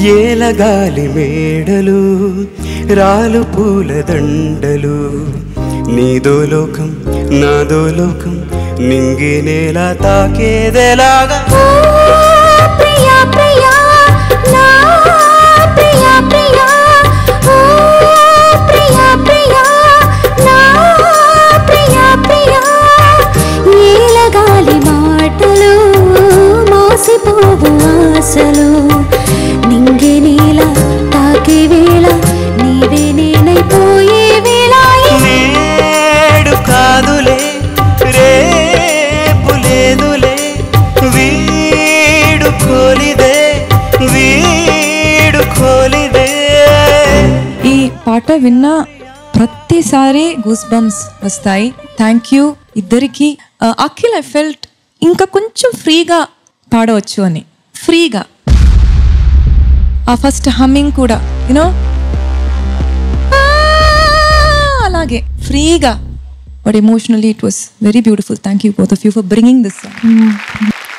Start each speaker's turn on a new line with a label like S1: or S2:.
S1: ఏలగాలి మేడలు రాలు పూల దండలు నీదో లోకం నాదో లోకం నింగి నేల తాకేదెలాగా
S2: ఓ ప్రియా ప్రియా నా ప్రియా ప్రియా ఓ ప్రియా ప్రియా నా ప్రియా ప్రియా ఏలగాలి మాటలు మోసిపోవు ఆశలు నింగి నీల తాకే వేళ నీవే నేనైపోయే వేళ
S1: నేడు కాదులే రేపు లేదులే వీడు కోలిదే వీడు కోలిదే
S3: ఈ పాట విన్న ప్రతిసారి గూస్ బంప్స్ వస్తాయి థ్యాంక్ యూ ఇద్దరికి అఖిల్ ఐ ఫెల్ట్ ఇంకా కొంచెం ఫ్రీగా పాడవచ్చు అని ఫ్రీగా ఆ ఫస్ట్ హమ్మింగ్ కూడా యూనో అలాగే ఫ్రీగా but emotionally it was very beautiful thank you both of you for bringing this